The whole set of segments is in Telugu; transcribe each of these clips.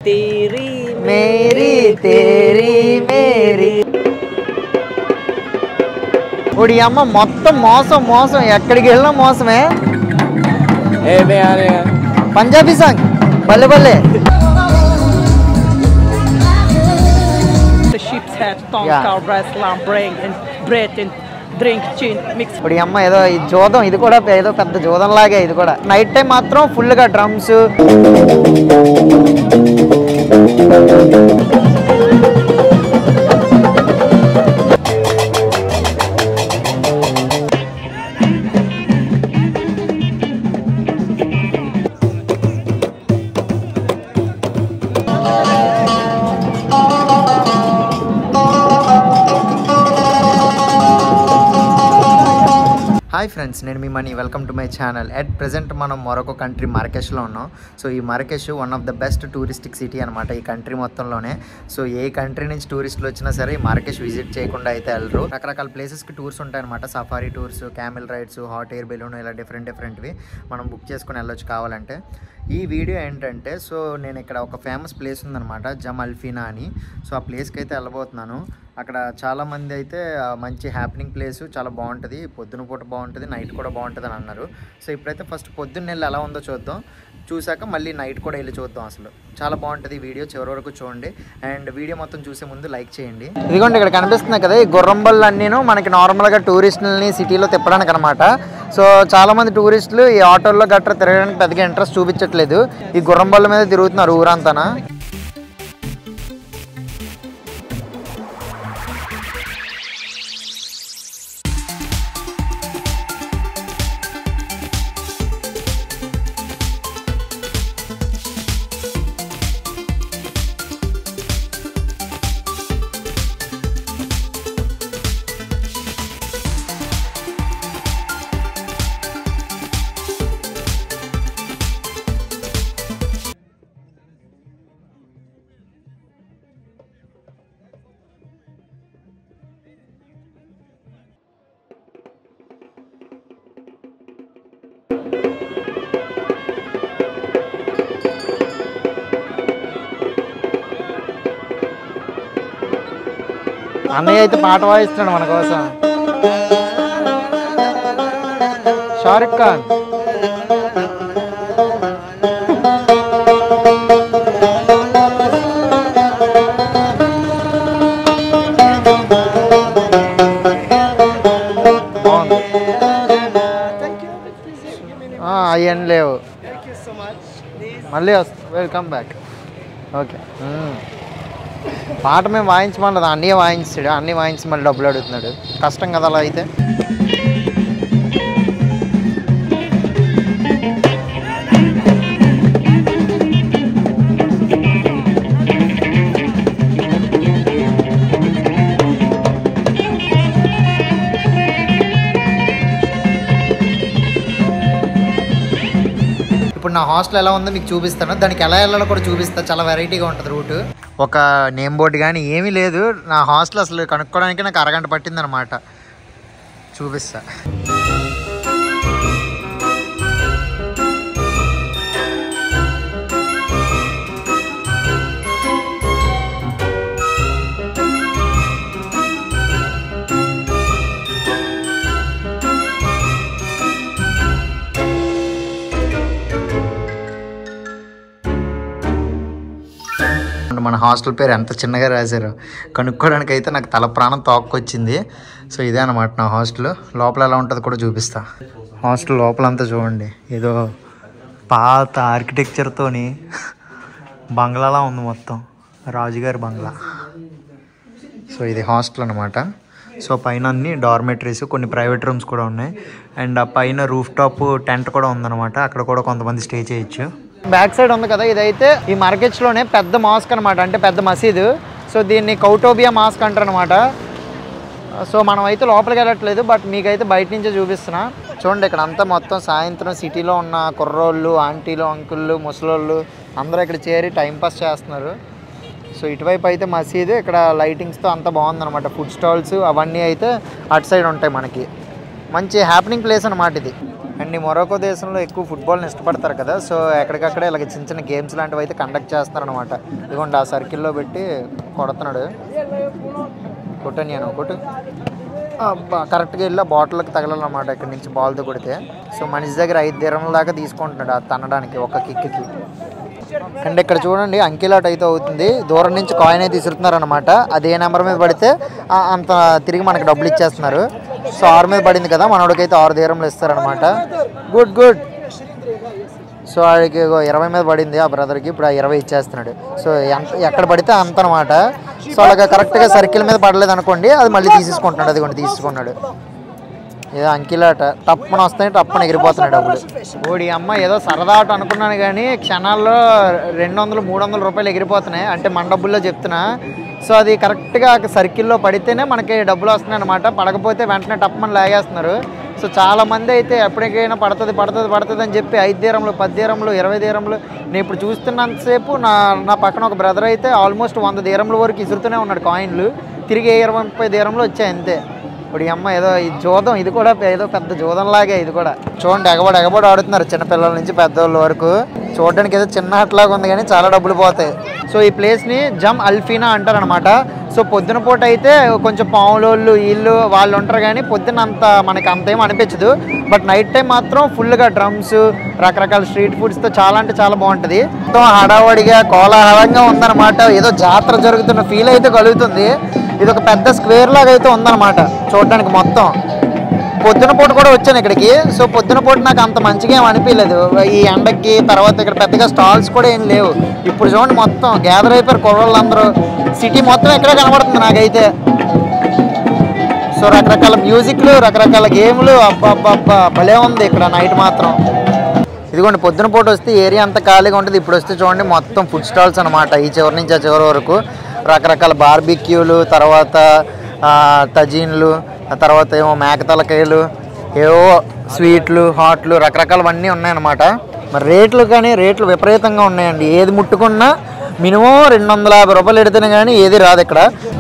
तेरी మేరీ తేరీ మేరీ ఇప్పుడు ఈ అమ్మ మొత్తం మోసం మోసం ఎక్కడికి వెళ్ళినా మోసమే ए मैं आ रहे हैं పంజాబీ సాంగ్ బల్లె బల్లె The sheep's head, tongue, Yeah. cow breast, lamb brain, and bread and drink, chin, mix. ఇప్పుడు ఈ అమ్మ ఏదో ఈ జోదం ఇది కూడా ఏదో పెద్ద జోదం లాగే ఇది కూడా నైట్ టైం మాత్రం ఫుల్గా డ్రమ్స్ హాయ్ ఫ్రెండ్స్ నేను మీ Mani welcome to my channel at present మనం మరొక కంట్రీ మార్కెష్లో ఉన్నాం సో ఈ Marrakesh one of the best touristic city అనమాట ఈ కంట్రీ మొత్తంలోనే సో ఏ కంట్రీ నుంచి టూరిస్టులు వచ్చినా సరే ఈ మార్కెష్ విజిట్ చేయకుండా అయితే వెళ్ళరు రకరకాల ప్లేసెస్కి టూర్స్ ఉంటాయన్నమాట safari tours camel rides hot air balloon ఇలా డిఫరెంట్ డిఫరెంట్వి మనం బుక్ చేసుకుని వెళ్ళొచ్చు కావాలంటే ఈ వీడియో ఏంటంటే సో నేను ఇక్కడ ఒక ఫేమస్ ప్లేస్ ఉందన్నమాట జమ్ అల్ఫీనా అని సో ఆ ప్లేస్కి అయితే వెళ్ళబోతున్నాను అక్కడ చాలా మంది అయితే ఆ, మంచి హ్యాపెనింగ్ ప్లేస్ చాలా బాగుంటుంది పొద్దున పూట బాగుంటుంది నైట్ కూడా బాగుంటుంది అని అన్నారు సో ఇప్పుడైతే ఫస్ట్ పొద్దున్న వెళ్ళి ఎలా ఉందో చూద్దాం చూసాక మళ్ళీ నైట్ కూడా వెళ్ళి చూద్దాం అసలు చాలా బాగుంటుంది వీడియో చివరి వరకు చూడండి అండ్ వీడియో మొత్తం చూసే ముందు లైక్ చేయండి ఇదిగోండి ఇక్కడ కనిపిస్తుంది కదా ఈ గుర్రం బళ్ళు అన్నీను మనకి నార్మల్గా టూరిస్టులని సిటీలో తిప్పడానికి అనమాట సో చాలా మంది టూరిస్టులు ఈ ఆటోల్లో గట్రా తిరగడానికి పెద్దగా ఇంట్రెస్ట్ చూపించట్లేదు ఈ గుర్రం బళ్ళ మీద తిరుగుతున్నారు ఊరంతానా అన్నయ్య అయితే పాట వాయిస్తున్నాడు మన కోసం షారుఖ్ ఖాన్ బాగుంది అవన్నీ లేవు మళ్ళీ వస్తా వెల్కమ్ బ్యాక్ ఓకే పాట మేము వాయించమన్నది అన్నీ వాయించాడు అన్నీ వాయించి మళ్ళీ డబ్బులు అడుగుతున్నాడు కష్టం కదా అలా అయితే ఇప్పుడు నా హాస్టల్ ఎలా ఉందో మీకు చూపిస్తాను దానికి ఎలా వెళ్ళాలో కూడా చూపిస్తాను చాలా వెరైటీగా ఉంటుంది రూట్ ఒక నేమ్ బోర్డు కానీ ఏమీ లేదు నా హాస్టల్ అసలు కనుక్కోవడానికి నాకు అరగంట పట్టిందనమాట చూపిస్తా మన హాస్టల్ పేరు ఎంత చిన్నగా రాశారు కనుక్కోవడానికి అయితే నాకు తల ప్రాణం తోక్కొచ్చింది సో ఇదే అనమాట నా హాస్టల్ లోపల ఎలా ఉంటుందో కూడా చూపిస్తా హాస్టల్ లోపలంతా చూడండి ఏదో పాత ఆర్కిటెక్చర్తోని బంగ్లాలా ఉంది మొత్తం రాజుగారి బంగ్లా సో ఇది హాస్టల్ అనమాట సో పైన అన్ని డార్మెటరీస్ కొన్ని ప్రైవేట్ రూమ్స్ కూడా ఉన్నాయి అండ్ ఆ పైన రూఫ్ టాప్ టెంట్ కూడా ఉందన్నమాట అక్కడ కూడా కొంతమంది స్టే చేయొచ్చు బ్యాక్ సైడ్ ఉంది కదా ఇదైతే ఈ మార్కెట్స్లోనే పెద్ద మాస్క్ అనమాట అంటే పెద్ద మసీదు సో దీన్ని కౌటోబియా మాస్క్ అంటారు అనమాట సో మనం అయితే లోపలికి వెళ్ళట్లేదు బట్ మీకైతే బయట నుంచే చూపిస్తున్నా చూడండి ఇక్కడ అంతా మొత్తం సాయంత్రం సిటీలో ఉన్న కుర్రోళ్ళు ఆంటీలు అంకుళ్ళు ముసలోళ్ళు అందరూ ఇక్కడ చేరి టైంపాస్ చేస్తున్నారు సో ఇటువైపు అయితే మసీదు ఇక్కడ లైటింగ్స్తో అంతా బాగుందన్నమాట ఫుడ్ స్టాల్స్ అవన్నీ అయితే అటు సైడ్ ఉంటాయి మనకి మంచి హ్యాపెనింగ్ ప్లేస్ అనమాట ఇది అండ్ ఈ మొరోకో దేశంలో ఎక్కువ ఫుట్బాల్ని ఇష్టపడతారు కదా సో ఎక్కడికక్కడ ఇలాగ చిన్న చిన్న గేమ్స్ లాంటివి అయితే కండక్ట్ చేస్తారనమాట ఇదిగోండి ఆ సర్కిల్లో పెట్టి కొడుతున్నాడు కొట్టనియాను కొట్టు అబ్బా కరెక్ట్గా వెళ్ళి ఆ బాటిల్కి తగలాలన్నమాట ఇక్కడ నుంచి బాల్తో కొడితే సో మనిషి దగ్గర ఐదు దిరముల దాకా తీసుకుంటున్నాడు అది తన్నడానికి ఒక కిక్కి అండ్ ఇక్కడ చూడండి అంకిలాట్ అయితే అవుతుంది దూరం నుంచి కాయిన్ అయితే విసురుతున్నారు అనమాట అది ఏ నెంబర్ మీద పడితే ఆ- అంత తిరిగి మనకి డబ్బులు ఇచ్చేస్తున్నారు సో ఆరు మీద పడింది కదా మనోడికైతే ఆరు దీరంలో ఇస్తారనమాట గుడ్ గుడ్ సో వాడికి ఇగో ఇరవై మీద పడింది ఆ బ్రదర్కి ఇప్పుడు ఆ ఇరవై ఇచ్చేస్తున్నాడు సో ఎంత ఎక్కడ పడితే అంత అనమాట సో అలాగా కరెక్ట్గా సర్కిల్ మీద పడలేదు అనుకోండి అది మళ్ళీ తీసేసుకుంటున్నాడు అది కూడా తీసుకున్నాడు ఏదో అంకిలాట టప్పన వస్తాయి టప్పన ఎగిరిపోతున్నాడు డబ్బులు ఓడి అమ్మ ఏదో సరదా ఆట అనుకున్నాను కానీ క్షణాల్లో రెండు వందలు మూడు వందల రూపాయలు ఎగిరిపోతున్నాయి అంటే మన డబ్బుల్లో చెప్తున్నా సో అది కరెక్ట్గా సర్కిల్లో పడితేనే మనకి డబ్బులు వస్తున్నాయి అనమాట పడకపోతే వెంటనే టప్పమని లాగేస్తున్నారు సో చాలా మంది అయితే ఎప్పటికైనా పడుతుంది పడుతుంది పడుతుంది అని చెప్పి ఐదు దీరంలు పది దీరంలు ఇరవై దీరంలు నేను ఇప్పుడు చూస్తున్నంతసేపు నా నా పక్కన ఒక బ్రదర్ అయితే ఆల్మోస్ట్ వంద దీరంల వరకు ఇసురుతూనే ఉన్నాడు కాయిన్లు తిరిగి ఇరవై ముప్పై దీరంలో వచ్చాయి అంతే ఇప్పుడు ఈ అమ్మ ఏదో ఈ జోదం ఇది కూడా ఏదో పెద్ద జోదం లాగే ఇది కూడా చూడండి ఎగబడి ఎగబడి ఆడుతున్నారు చిన్నపిల్లల నుంచి పెద్దవాళ్ళ వరకు చూడడానికి ఏదో చిన్న ఆటలాగా ఉంది కానీ చాలా డబ్బులు పోతాయి సో ఈ ప్లేస్ని జమ్ అల్ఫీనా అంటారనమాట సో పొద్దున పూట అయితే కొంచెం పావులోళ్ళు వీళ్ళు వాళ్ళు ఉంటారు కానీ పొద్దున అంత మనకి అంత ఏం అనిపించదు బట్ నైట్ టైం మాత్రం ఫుల్గా డ్రమ్స్ రకరకాల స్ట్రీట్ ఫుడ్స్తో చాలా అంటే చాలా బాగుంటుంది మొత్తం హడావడిగా కోలాహలంగా ఉందన్నమాట ఏదో జాతర జరుగుతున్న ఫీల్ అయితే కలుగుతుంది ఇది ఒక పెద్ద స్క్వేర్ లాగా అయితే ఉందన్నమాట చూడడానికి మొత్తం పొద్దున పూట కూడా వచ్చాను ఇక్కడికి సో పొద్దున పూట నాకు అంత మంచిగా ఏం అనిపించలేదు ఈ ఎండకి తర్వాత ఇక్కడ పెద్దగా స్టాల్స్ కూడా ఏం లేవు ఇప్పుడు చూడండి మొత్తం గ్యాదర్ అయిపోయారు కుర్రోళ్ళందరూ సిటీ మొత్తం ఎక్కడే కనబడుతుంది నాకైతే సో రకరకాల మ్యూజిక్లు రకరకాల గేమ్లు అబ్బా అబ్బా అబ్బా భలే ఉంది ఇక్కడ నైట్ మాత్రం ఇదిగోండి పొద్దున పూట వస్తే ఏరియా అంతా ఖాళీగా ఉంటుంది ఇప్పుడు వస్తే చూడండి మొత్తం ఫుడ్ స్టాల్స్ అనమాట ఈ చివరి నుంచి ఆ చివరి వరకు రకరకాల బార్బిక్యూలు తర్వాత ఆ, తజీన్లు ఆ తర్వాత ఏమో మేక తలకాయలు ఏవో స్వీట్లు హాట్లు రకరకాలవన్నీ ఉన్నాయన్నమాట మరి రేట్లు కానీ రేట్లు విపరీతంగా ఉన్నాయండి ఏది ముట్టుకున్నా మినిమం రెండు వందల యాభై రూపాయలు ఎడితేనే కానీ ఏది రాదు ఇక్కడ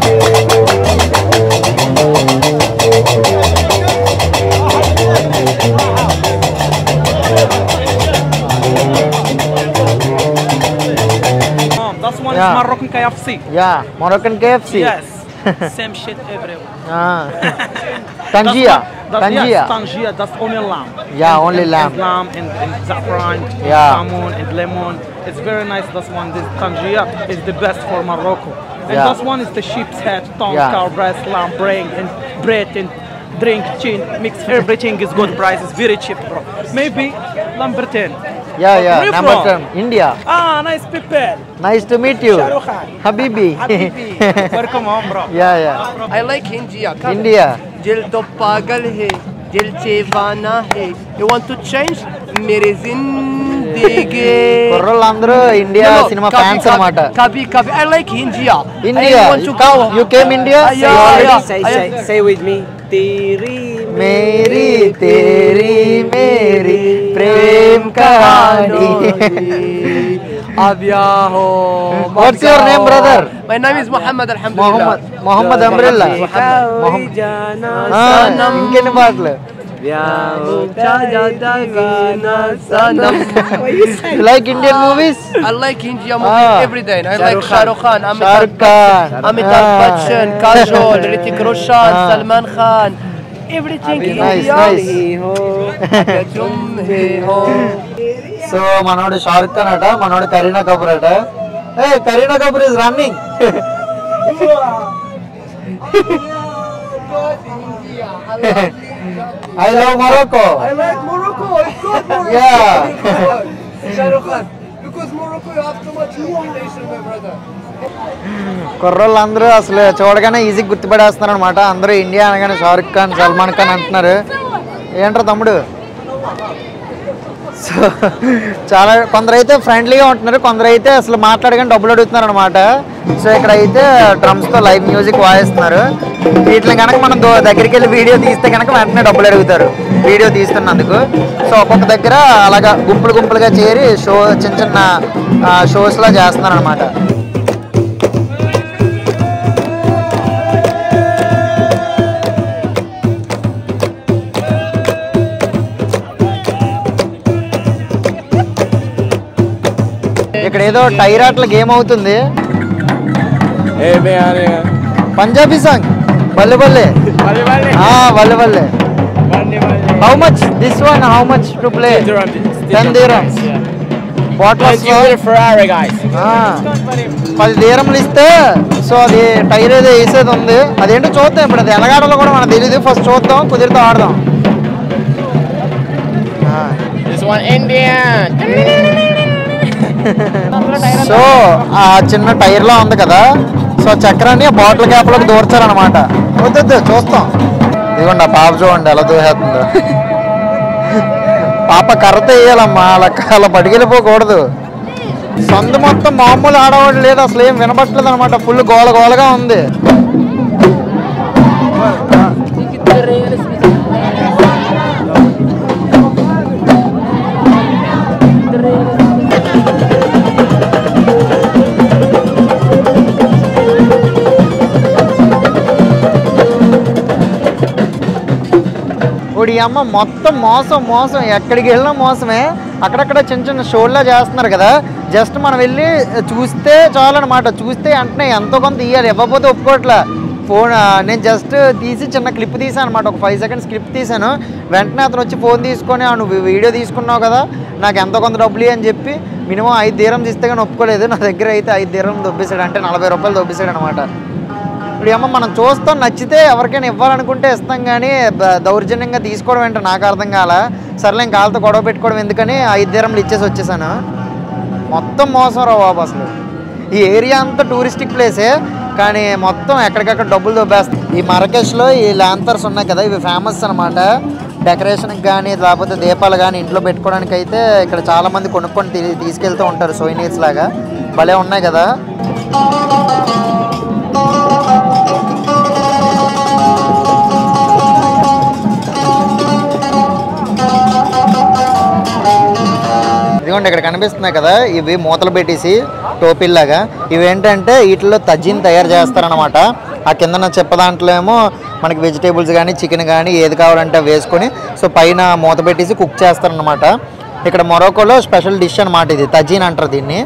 Oh, that one Yeah. is Moroccan KFC. Yeah Moroccan KFC Yes. Same shit everywhere. తంజియా That's, that's, తంజియా yes, Tangier, that's only lamb. Yeah, only and, lamb. And lamb and, and saffron, Yeah. salmon and lemon. It's very nice. This one, this Tangier is the best for Morocco. And Yeah. this one is the sheep's head, tongue, Yeah. cow breast, lamb brain, and bread and drink, chin, mix everything is good price. It's very cheap, bro. Maybe number 10. Yeah yeah Where you number from? Ten India Ah, nice people. Nice to meet you Shahrukh Khan. హబీబీ Habibi. Welcome home, bro. Yeah yeah I like India. Come. India दिल तो पागल है दिल दीवाना है You want to change मेरी जिंदगी కుర్రోళ్ళందరూ ఇండియా No, no, సినిమా कभी- ఫ్యాన్స్ कभी- అనమాట कभी कभी I like India. India I want to go. You came India Uh, yeah, yeah. Say, I- say, say with me. Tiri మేరీ తేరీ మేరీ ప్రేమ్ కహానీ अब या हो What's your name, brother? My name is Muhammad Alhamdulillah. Muhammad Muhammad umbrella Kau jana ఇంకెన్ని పాటలు like Indian movies I like India movies Ah. every day. I Shah like Rukh Shah Khan. Rukh Khan, Amitabh Shahrukh Khan Amitabh Bachchan, Kajol, Hrithik Roshan, Ah. Salman Khan. Everything nice India. Nice अगर तुम ही हो సో మనోడు షారుఖ్ ఖాన్ అట మనోడు కరీనా కపూర్ అట hey Kareena Kapoor is running I love Morocco I like Morocco. It's good Morocco. Yeah Shah Rukh Khan. Because Morocco, you have too much population, my brother. కుర్రోళ్ళందరూ అసలు చూడగానే ఈజీ గుర్తుపడేస్తున్నారు అనమాట అందరూ ఇండియా అనగానే షారుఖ్ ఖాన్ సల్మాన్ ఖాన్ అంటున్నారు ఏంట్రా తమ్ముడు సో చాలా కొందరైతే ఫ్రెండ్లీగా ఉంటున్నారు కొందరైతే అసలు మాట్లాడగానే డబ్బులు అడుగుతున్నారు అనమాట సో ఇక్కడ అయితే డ్రమ్స్తో లైవ్ మ్యూజిక్ వాయిస్తున్నారు వీటిని కనుక మనం దో- దగ్గరికి వెళ్ళి వీడియో తీస్తే కనుక వెంటనే డబ్బులు అడుగుతారు వీడియో తీస్తున్నందుకు సో ఒక్కొక్క దగ్గర అలాగా గుంపులు గుంపులుగా చేరి షో చిన్న చిన్న షోస్లా చేస్తున్నారు అనమాట ఇక్కడ ఏదో టైర్ ఆటల గేమ్ అవుతుంది Eh, vean, eh. Punjabi song బల్లె బల్లె Vale, vale. ఆ, బల్లె బల్లె Vale, vale. How much this one how much to play Dirham, Ten dirhams. Yeah. What Let's give it a Ferrari, guys. పది దీరములు ఇస్తే సో అది టైర్ ఏదో వేసేది ఉంది అదేంటో చూద్దాం ఇప్పుడు అది ఎలగాడలో కూడా మనకు తెలియదు ఫస్ట్ చూద్దాం కుదిరితే ఆడదాం ఆ. This one Indian. సో ఆ చిన్న టైర్లో ఉంది కదా సో చక్రాన్ని బాటిల్ క్యాప్లోకి దూర్చారనమాట వద్దు చూస్తాం ఇదిగోండి ఆ పాప చూడండి ఎలా దూహేస్తుందో పాప కర్రతో వేయాలమ్మా అలా అలా పట్టుకెళ్ళిపోకూడదు సందు మొత్తం మామూలు ఆడవాడు లేదు అసలు ఏం వినబట్టలేదు అనమాట ఫుల్ గోల గోలగా ఉంది ఇప్పుడు ఈ అమ్మ మొత్తం మోసం మోసం ఎక్కడికి వెళ్ళినా మోసమే అక్కడక్కడ చిన్న చిన్న షోల్లా చేస్తున్నారు కదా జస్ట్ మనం వెళ్ళి చూస్తే చాలన్నమాట చూస్తే వెంటనే ఎంతో కొంత ఇవ్వాలి ఇవ్వకపోతే ఒప్పుకోవట్లే ఫోన్ ఆ, నేను జస్ట్ తీసి చిన్న క్లిప్ తీసాను అనమాట ఒక ఫైవ్ సెకండ్స్ క్లిప్ తీసాను వెంటనే అతను వచ్చి ఫోన్ తీసుకొని "ఆ, నువ్వు వీడియో తీసుకున్నావు కదా నాకు ఎంతో కొంత డబ్బులు ఇయ్యి" అని చెప్పి మినిమం ఐదు దీరం ఇస్తే కానీ ఒప్పుకోలేదు నా దగ్గర అయితే ఐదు దీరం దొబ్బేశాడు అంటే నలభై రూపాయలు దొబ్బేశాడు అనమాట ఇప్పుడు ఏమో మనం చూస్తాం నచ్చితే ఎవరికైనా ఇవ్వాలనుకుంటే ఇస్తాం కానీ బ- దౌర్జన్యంగా తీసుకోవడం ఏంటో నాకు అర్థం కాల సర్లే ఇంకా వాళ్ళతో గొడవ పెట్టుకోవడం ఎందుకని ఐదు దీరంలు ఇచ్చేసి వచ్చేసాను మొత్తం మోసం రా బాబు అసలు ఈ ఏరియా అంతా టూరిస్టిక్ ప్లేసే కానీ మొత్తం ఎక్కడికక్కడ డబ్బులు దొబ్బేస్తాయి ఈ మరకేష్లో ఈ ల్యాంతర్స్ ఉన్నాయి కదా ఇవి ఫేమస్ అనమాట డెకరేషన్కి కానీ లేకపోతే దీపాలు కానీ ఇంట్లో పెట్టుకోవడానికి అయితే ఇక్కడ చాలామంది కొనుక్కొని తీ- తీసుకెళ్తూ ఉంటారు సోయినీర్స్ లాగా భలే ఉన్నాయి కదా ఇదిగోండి ఇక్కడ కనిపిస్తున్నాయి కదా ఇవి మూతలు పెట్టేసి టోపీల్లాగా ఇవి ఏంటంటే వీటిలో తజ్జీని తయారు చేస్తారనమాట ఆ కింద చెప్ప దాంట్లో ఏమో మనకి వెజిటేబుల్స్ కానీ చికెన్ కానీ ఏది కావాలంటే అవి వేసుకొని సో పైన మూత పెట్టేసి కుక్ చేస్తారనమాట ఇక్కడ మొరోకోలో స్పెషల్ డిష్ అనమాట ఇది తజీన్ అంటారు దీన్ని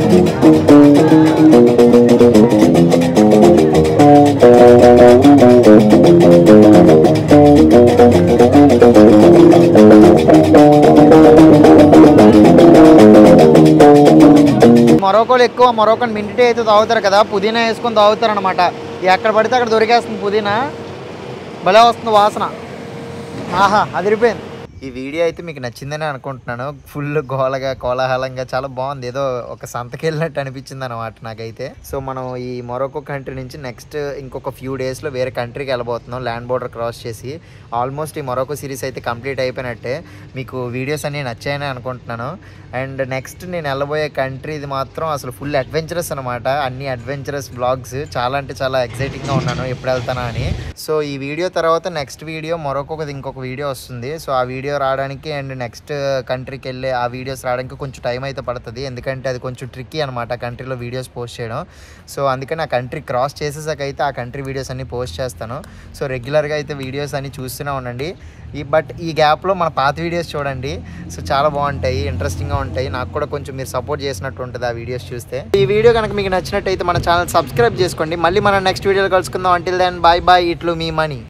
మొరోకోలు ఎక్కువ మొరోకోని మింటి టీ అయితే తాగుతారు కదా పుదీనా వేసుకొని తాగుతారు అనమాట ఎక్కడ పడితే అక్కడ దొరికేస్తుంది పుదీనా భలే వస్తుంది వాసన ఆహా అదిరిపోయింది ఈ వీడియో అయితే మీకు నచ్చిందని అనుకుంటున్నాను ఫుల్ గోలగా కోలాహలంగా చాలా బాగుంది ఏదో ఒక సంతకి వెళ్ళినట్టు అనిపించింది అనమాట నాకైతే సో మనం ఈ మొరొకో కంట్రీ నుంచి నెక్స్ట్ ఇంకొక ఫ్యూ డేస్లో వేరే కంట్రీకి వెళ్ళబోతున్నాం ల్యాండ్ బోర్డర్ క్రాస్ చేసి ఆల్మోస్ట్ ఈ మొరొకో సిరీస్ అయితే కంప్లీట్ అయిపోయినట్టే మీకు వీడియోస్ అన్నీ నచ్చాయని అనుకుంటున్నాను అండ్ నెక్స్ట్ నేను వెళ్ళబోయే కంట్రీ ఇది మాత్రం అసలు ఫుల్ అడ్వెంచరస్ అనమాట అన్ని అడ్వెంచరస్ బ్లాగ్స్ చాలా అంటే చాలా ఎక్సైటింగ్గా ఉన్నాను ఎప్పుడు వెళ్తానా అని సో ఈ వీడియో తర్వాత నెక్స్ట్ వీడియో మరొకది ఇంకొక వీడియో వస్తుంది సో ఆ వీడియో రావడానికి అండ్ నెక్స్ట్ కంట్రీకి వెళ్ళే ఆ వీడియోస్ రావడానికి కొంచెం టైం అయితే పడుతుంది ఎందుకంటే అది కొంచెం ట్రిక్కీ అనమాట కంట్రీలో వీడియోస్ పోస్ట్ చేయడం సో అందుకని ఆ కంట్రీ క్రాస్ చేసేసాక అయితే ఆ కంట్రీ వీడియోస్ అన్ని పోస్ట్ చేస్తాను సో రెగ్యులర్గా అయితే వీడియోస్ అన్ని చూస్తూనే ఉండండి ఈ బట్ ఈ గ్యాప్లో మన పాత వీడియోస్ చూడండి సో చాలా బాగుంటాయి ఇంట్రెస్టింగ్గా ఉంటాయి నాకు కూడా కొంచెం మీరు సపోర్ట్ చేసినట్టు ఉంటుంది ఆ వీడియోస్ చూస్తే ఈ వీడియో కనుక మీకు నచ్చినట్టయితే మన ఛానల్ సబ్స్క్రైబ్ చేసుకోండి మళ్ళీ మనం నెక్స్ట్ వీడియోలో కలుసుకుందాం అంటిల్ దెన్ బాయ్ బాయ్ ఇట్లు మీ మనీ